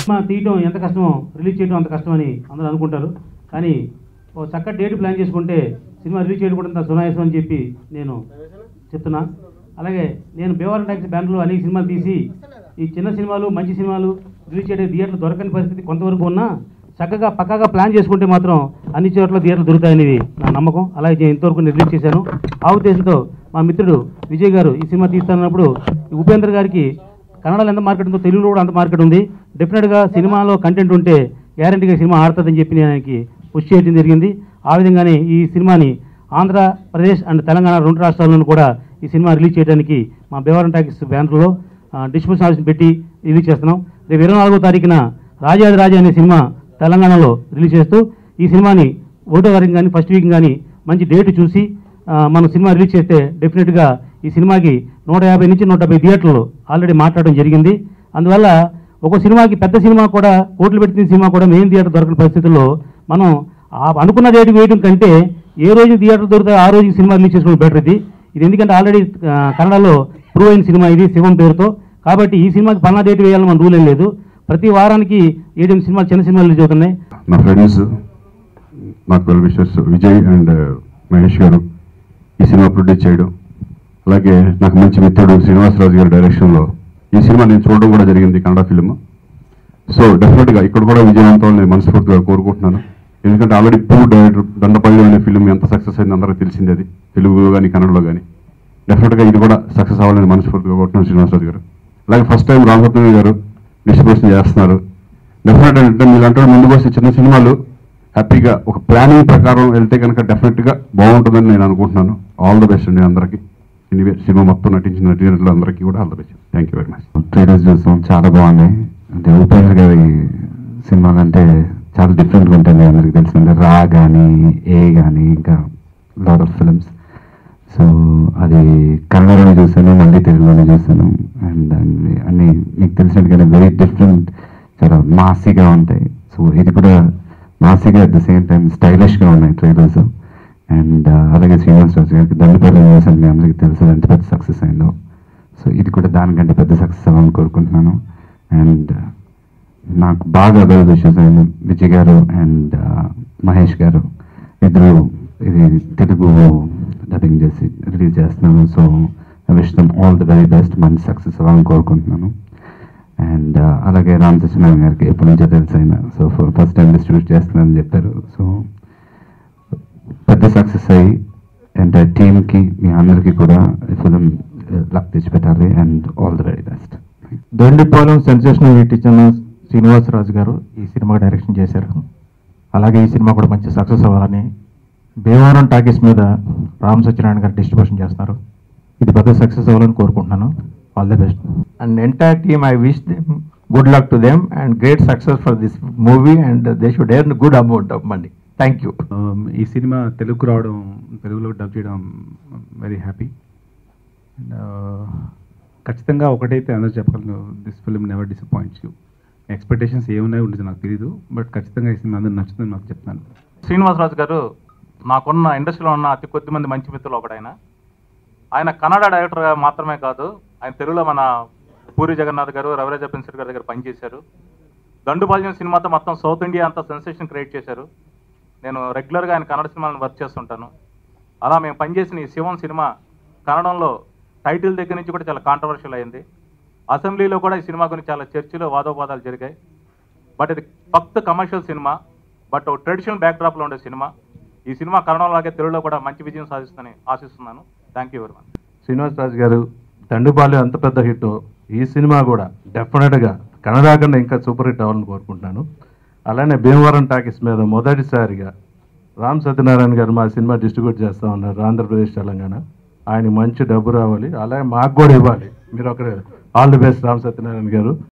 cinema తీయటం ఎంత కష్టమో రిలీజ్ చేయడం అంత కష్టమని అందరూ అనుకుంటారు కానీ ఓ చక్కటి డేట్ ప్లాన్ చేసుకుంటే సినిమా రిలీజ్ చేయడం కూడా అంత సునాయాసం అని చెప్పి నేను చెప్తున్నా అలాగే నేను బేవారం టాక్సీ బ్యానర్లో అనేక సినిమాలు తీసి ఈ చిన్న సినిమాలు మంచి సినిమాలు రిలీజ్ చేయడం థియేటర్లు దొరకని పరిస్థితి కొంతవరకు ఉన్నా చక్కగా పక్కాగా ప్లాన్ చేసుకుంటే మాత్రం అన్ని చోట్ల థియేటర్లు దొరుకుతాయనేది నా నమ్మకం అలాగే నేను ఇంతవరకు నేను రిలీజ్ చేశాను ఆ ఉద్దేశంతో మా మిత్రుడు విజయ్ గారు ఈ సినిమా తీస్తానన్నప్పుడు ఈ ఉపేంద్ర గారికి కన్నడలో ఎంత మార్కెట్ ఉందో తెలుగులో కూడా అంత మార్కెట్ ఉంది డెఫినెట్గా సినిమాలో కంటెంట్ ఉంటే గ్యారంటీగా సినిమా ఆడుతుందని చెప్పి నేను ఆయనకి పుష్ చేయడం జరిగింది ఆ విధంగానే ఈ సినిమాని ఆంధ్రప్రదేశ్ అండ్ తెలంగాణ రెండు రాష్ట్రాల్లోనూ కూడా ఈ సినిమా రిలీజ్ చేయడానికి మా బేవరం టాకీస్ బ్యానర్లో డిస్ట్రిబ్యూషన్ ఆఫీస్ పెట్టి రిలీజ్ చేస్తున్నాం రేపు ఇరవై నాలుగో తారీఖున రాజాది రాజా అనే సినిమా తెలంగాణలో రిలీజ్ చేస్తూ ఈ సినిమాని ఒకటో తారీఖు కానీ ఫస్ట్ వీక్ కానీ మంచి డేట్ చూసి ఆ, మనం సినిమా రిలీజ్ చేస్తే డెఫినెట్గా ఈ సినిమాకి నూట యాభై నుంచి నూట డెబ్బై థియేటర్లు ఆల్రెడీ మాట్లాడడం జరిగింది అందువల్ల ఒక సినిమాకి పెద్ద సినిమా కూడా కోట్లు పెట్టిన సినిమా కూడా మెయిన్ థియేటర్ దొరకని పరిస్థితుల్లో మనం ఆ అనుకున్న డేట్ వేయడం కంటే ఏ రోజు థియేటర్ దొరుకుతాయో ఆ రోజు సినిమా రిలీజ్ చేసుకోవడం బెటర్ ఇది ఇది ఎందుకంటే ఆల్రెడీ ఆ, కన్నడలో ప్రూవ్ అయిన సినిమా ఇది శివం పేరుతో కాబట్టి ఈ సినిమాకి పన్నా డేట్ వేయాలని మన రూల్ ఏం లేదు ప్రతి వారానికి ఏడెనిమిది సినిమాలు చిన్న సినిమాలు రిలీజ్ అవుతున్నాయి నా ఫ్రెండ్స్ నాకు well wishers Vijay and Mahesh garu ఈ సినిమా ప్రొడ్యూస్ చేయడం అలాగే నాకు మంచి మిత్రుడు శ్రీనివాసరాజు గారి డైరెక్షన్లో ఈ సినిమా నేను చూడడం కూడా జరిగింది కన్నడ ఫిల్మ్ సో డెఫినెట్గా ఇక్కడ కూడా విజయవంతం నేను మనస్ఫూర్తిగా కోరుకుంటున్నాను ఎందుకంటే ఆల్రెడీ పూ డైరెక్టర్ దండపల్లి అనే ఫిల్మ్ ఎంత సక్సెస్ అయింది అందరికీ తెలిసింది అది తెలుగులో కానీ కన్నడలో కానీ డెఫినెట్గా ఇది కూడా సక్సెస్ అవ్వాలని మనస్ఫూర్తిగా కోరుకుంటున్నాను శ్రీనివాసరాజు గారు అలాగే ఫస్ట్ టైం రామరత్న గారు డిస్ట్రిబ్యూషన్ చేస్తున్నారు డెఫినెట్ అంటే మీరు అంటే ముందుకు వస్తే చిన్న సినిమాలు హ్యాపీగా ఒక ప్లానింగ్ ప్రకారం వెళ్తే కనుక డెఫినెట్గా బాగుంటుందని నేను అనుకుంటున్నాను ఆల్ ద బెస్ట్ అండి అందరికీ ఎనీవే సినిమా మొత్తం నటించిన నటీనటులు అందరికీ కూడా all the best thank you very much trailers చూస్తాం చాలా బాగున్నాయి అంటే ఉపేంద్ర గారి సినిమాలు అంటే చాలా డిఫరెంట్గా ఉంటుంది అందరికి తెలిసిందే రా కానీ ఏ కానీ ఇంకా లాట్ ఆఫ్ ఫిల్మ్స్ సో అది కన్నడలోనే చూసాను మళ్ళీ తెలుగులోనే చూసాను అండ్ అన్ని మీకు తెలిసినట్టుగానే వెరీ డిఫరెంట్ చాలా మాసీగా ఉంటాయి సో ఇది కూడా మాసీగా అట్ ద సేమ్ టైం స్టైలిష్గా ఉన్నాయి ట్రైలర్స్ అండ్ అలాగే శ్రీనివాస్ రాజు గారికి దండపల్లి చూసాను మీ అందరికీ తెలుసు ఎంత పెద్ద సక్సెస్ అయిందో సో ఇది కూడా దానికంటే పెద్ద సక్సెస్ అవ్వాలని కోరుకుంటున్నాను అండ్ నాకు బాగా వెల్ విషెస్ అయిన విజయ్ గారు అండ్ మహేష్ గారు ఇద్దరు ఇది తెలుగు డబ్బింగ్ చేసి రిలీజ్ చేస్తున్నాను so I wish them all the very best మంచి సక్సెస్ అవ్వాలని కోరుకుంటున్నాను అండ్ అలాగే రామ్ సత్యనారాయణ గారికి ఎప్పటి నుంచో తెలుసు ఆయన సో ఫస్ట్ టైం డిస్ట్రిబ్యూట్ చేస్తున్నానని చెప్పారు సో పెద్ద సక్సెస్ అయ్యి అండ్ టీమ్కి మీ అందరికీ కూడా ఫిలిం లక్ తెచ్చిపెట్టాలి and all the very best Dandupalyam sensational hit ఇచ్చిన శ్రీనివాసరాజు గారు ఈ సినిమా డైరెక్షన్ చేశారు అలాగే ఈ సినిమా కూడా మంచి సక్సెస్ అవ్వాలని భీమవరం టాకీస్ మీద రామ్ సత్యనారాయణ గారు డిస్ట్రిబ్యూషన్ చేస్తున్నారు ఇది పెద్ద సక్సెస్ అవ్వాలని కోరుకుంటున్నాను all the best and entire team i wish them good luck to them and great success for this movie and they should earn good amount of money thank you Um, ఈ cinema తెలుగుకు రావడం తెలుగులో dub చేయడం very happy and ఖచ్చితంగా ఒకటైతే అందరూ చెప్పగలను this film never disappoints you expectations ఏమున్నాయో ఉండదు నాకు తెలియదు బట్ ఖచ్చితంగా ఈ సినిమా అందరూ నచ్చుతుంది నాకు చెప్తాను శ్రీనివాసరాజు గారు నాకున్న ఇండస్ట్రీలో ఉన్న అతి కొద్ది మంది మంచి మిత్రులు ఒకడైన ఆయన కన్నడ డైరెక్టర్గా మాత్రమే కాదు ఆయన తెలుగులో మన పూరి జగన్నాథ్ గారు రవిరాజ పెన్సిల్ గారి దగ్గర పనిచేశారు దండుపాల్యం సినిమాతో మొత్తం సౌత్ ఇండియా అంతా సెన్సేషన్ క్రియేట్ చేశారు నేను రెగ్యులర్గా ఆయన కన్నడ సినిమాలను వర్క్ చేస్తుంటాను అలా మేము పనిచేసిన ఈ శివం సినిమా కన్నడంలో టైటిల్ దగ్గర నుంచి కూడా చాలా కాంట్రవర్షియల్ అయింది అసెంబ్లీలో కూడా ఈ సినిమా గురించి చాలా చర్చలు వాదోపాదాలు జరిగాయి బట్ ఇది ఫక్త్ కమర్షియల్ సినిమా బట్ ట్రెడిషనల్ బ్యాక్డ్రాప్లో ఉండే సినిమా ఈ సినిమా కన్నడంలాగే తెలుగులో కూడా మంచి విజయం సాధిస్తుందని ఆశిస్తున్నాను thank you very much Srinivasaraju garu Dandupalyam ఎంత పెద్ద హిట్ ఈ సినిమా కూడా డెఫినెట్గా కన్నడ కన్నా ఇంకా సూపర్ హిట్ అవ్వాలని కోరుకుంటున్నాను అలానే భీమవరం టాకీస్ మీద మొదటిసారిగా రామ్ సత్యనారాయణ గారు మా సినిమా డిస్ట్రిబ్యూట్ చేస్తా ఉన్నారు ఆంధ్రప్రదేశ్ తెలంగాణ ఆయన మంచి డబ్బు రావాలి అలాగే మాకు కూడా ఇవ్వాలి మీరు ఒకరే all the best Ram Satyanarayana గారు